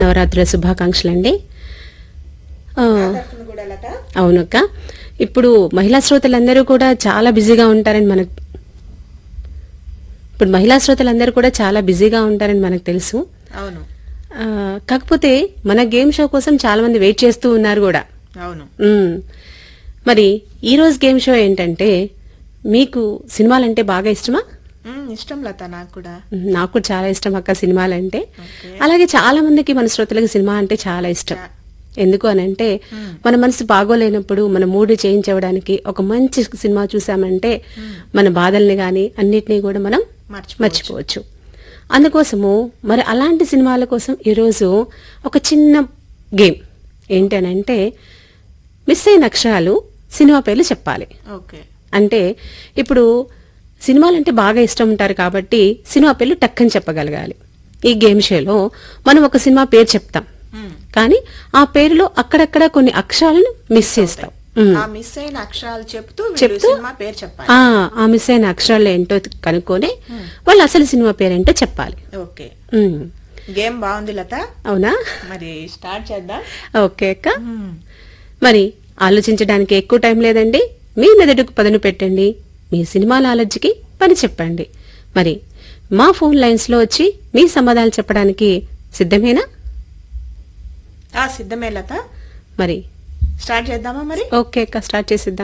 నవరాత్రుల శుభాకాంక్షలు అండి ఆ, తరఫున కూడా లత అవునక్క ఇప్పుడు మహిళా శ్రోతలందరూ కూడా చాలా బిజీగా ఉంటారని మనకు ఇప్పుడు మహిళా శ్రోతలందరూ కూడా చాలా బిజీగా ఉంటారని మనకు తెలుసు అవును ఆ, కాకపోతే మన గేమ్ షో కోసం చాలా మంది వెయిట్ చేస్తూ ఉన్నారు కూడా అవును మ్మ్. మరి ఈ రోజు గేమ్ షో ఏంటంటే మీకు సినిమాలంటే బాగా ఇష్టమా మ్మ్, ఇష్టం లత నాకు కూడా మ్మ్, నాకు కూడా చాలా ఇష్టం అక్క సినిమాలంటే ఓకే. అలాగే చాలా మందికి మన శ్రోతలకు సినిమా అంటే చాలా ఇష్టం చా- ఎందుకు అని అంటే మన మనసు బాగోలేనప్పుడు మన మూడ్ చేంజ్ అవ్వడానికి ఒక మంచి సినిమా చూసామంటే మన బాధల్ని గాని అన్నిటినీ కూడా మనం మర్చిపోవచ్చు. మర్చిపోవచ్చు అందుకోసము మరి అలాంటి సినిమాల కోసం ఈరోజు ఒక చిన్న గేమ్ ఏంటనంటే మిస్ అయిన అక్షరాలు సినిమా పేర్లు చెప్పాలి ఓకే అంటే ఇప్పుడు సినిమాలంటే బాగా ఇష్టం ఉంటారు కాబట్టి సినిమా పేర్లు టక్కని చెప్పగలగాలి ఈ గేమ్ షోలో మనం ఒక సినిమా పేరు చెప్తాం మ్మ్. కానీ ఆ పేరులో అక్కడక్కడ కొన్ని అక్షరాలను మిస్ చేస్తాం ఉమ్. ఆ మిస్ అయిన అక్షరాలు చెప్తూ వీళ్ళు చెప్తూ సినిమా పేరు చెప్పాలి ఆ ఆ మిస్ అయిన అక్షరాలు ఏంటో కనుక్కొని వాళ్ళు అసలు సినిమా పేరేంటో చెప్పాలి ఓకే ఉమ్. గేమ్ బాగుంది లత అవునా మరి స్టార్ట్ చేద్దాం ఓకే అక్క మ్మ్. మరి ఆలోచించడానికి ఎక్కువ టైం లేదండి మీ మెదడుకు పదును పెట్టండి మీ సినిమా నాలెడ్జ్కి పని చెప్పండి మరి మా ఫోన్ లైన్స్ లో వచ్చి మీ సమాధానాలు చెప్పడానికి సిద్ధమేనా ఆ సిద్ధమే లత మరి స్టార్ట్ చేద్దామా మరి ఓకే అక్క స్టార్ట్ చేసిద్దాం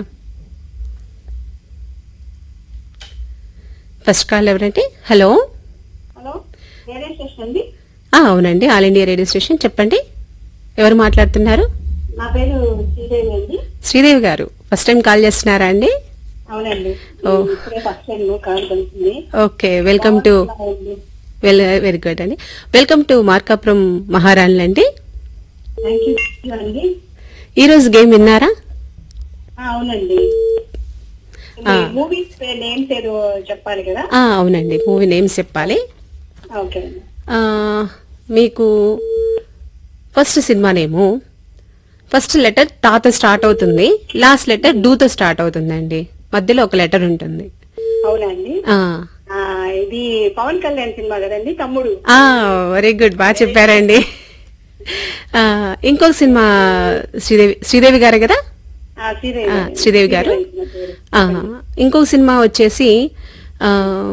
ఫస్ట్ కాల్ ఎవరంటే హలో హలో రేడియో స్టేషన్ అండి ఆ, అవునండి ఆల్ ఇండియా రేడియో స్టేషన్ చెప్పండి ఎవరు మాట్లాడుతున్నారు నా పేరు శ్రీదేవి అండి శ్రీదేవి గారు ఫస్ట్ టైం కాల్ చేస్తున్నారా అండి అవునండి ఓ. ఇప్పుడే ఫస్ట్ టైం కాల్ కలిసింది okay welcome to well very good అండి వెల్కమ్ టు మార్కాపురం మహారాణులు అండి థ్యాంక్ యూ అండి ఈ రోజు గేమ్ విన్నారా ఆ, అవునండి ఆ. మూవీస్ నేమ్స్ ఏదో చెప్పాలి కదా ఆ, అవునండి మూవీ నేమ్స్ చెప్పాలి ఓకే అండి ఆ, మీకు ఫస్ట్ సినిమా నేము ఫస్ట్ లెటర్ టాతో స్టార్ట్ అవుతుంది లాస్ట్ లెటర్ డూతో స్టార్ట్ అవుతుందండి మధ్యలో ఒక లెటర్ ఉంటుంది అవునండి ఆ ఆ, ఇది పవన్ కళ్యాణ్ సినిమా కదండి తమ్ముడు ఆ వెరీ గుడ్ బాగా చెప్పారండి ఆ, ఇంకొక సినిమా శ్రీదేవి శ్రీదేవి గారే కదా ఆ, శ్రీదేవి ఆ, గారు. శ్రీదేవి గారు నా పేరు. ఆహా. ఇంకొక సినిమా వచ్చేసి ఆ,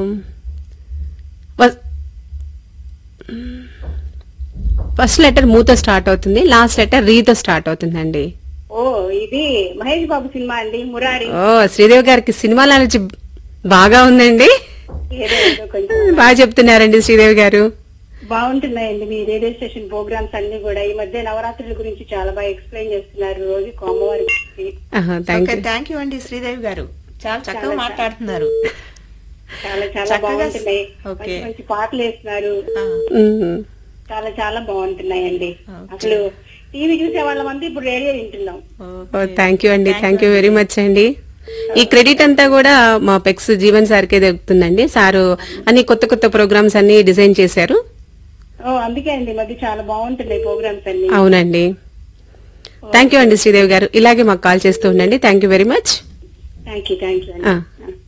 వ- ఫస్ట్ లెటర్ మూతో స్టార్ట్ అవుతుంది లాస్ట్ లెటర్ రీతో స్టార్ట్ అవుతుందండి ఓ ఇది మహేష్ బాబు సినిమా అండి మురారి ఓ శ్రీదేవి గారికి సినిమా నాలెడ్జ్ బాగా ఉందండి ఏదో ఏదో కొంచెం బాగా చెప్తున్నారండి శ్రీదేవి గారు బాగుంటున్నాయండి మీ రేడియో స్టేషన్ ప్రోగ్రామ్స్ అన్ని కూడా ఈ మధ్య నవరాత్రుల గురించి చాలా బాగా ఎక్స్ప్లెయిన్ చేస్తున్నారు రోజు అమ్మవారి గురించి thank okay you thank you అండి శ్రీదేవి గారు చాలా చక్కగా మాట్లాడుతున్నారు చాలా చాలా చక్కగా బాగుంటున్నాయి ఓకే. మంచి మంచి పాటలు వేస్తున్నారు ఆ, చాలా చాలా బాగుంటున్నాయండి ఓకే. అసలు టీవీ చూసే వాళ్ళమంతా ఇప్పుడు రేడియో వింటున్నాం ఓ థ్యాంక్ యూ అండి థ్యాంక్ యూ వెరీ మచ్ అండి ఈ క్రెడిట్ అంతా కూడా మా పెక్స్ జీవన్ సార్కే దొరుకుతుందండి సారు అన్ని కొత్త కొత్త ప్రోగ్రామ్స్ అన్ని డిజైన్ చేశారు ఓ అందుకే అండి ఈ మధ్య చాలా బాగుంటున్నాయి ప్రోగ్రామ్స్ అన్ని అవునండి థ్యాంక్ యూ అండి శ్రీదేవి గారు ఇలాగే మాకు కాల్ చేస్తూ ఉండండి thank you very much thank you thank you ఆ. అండి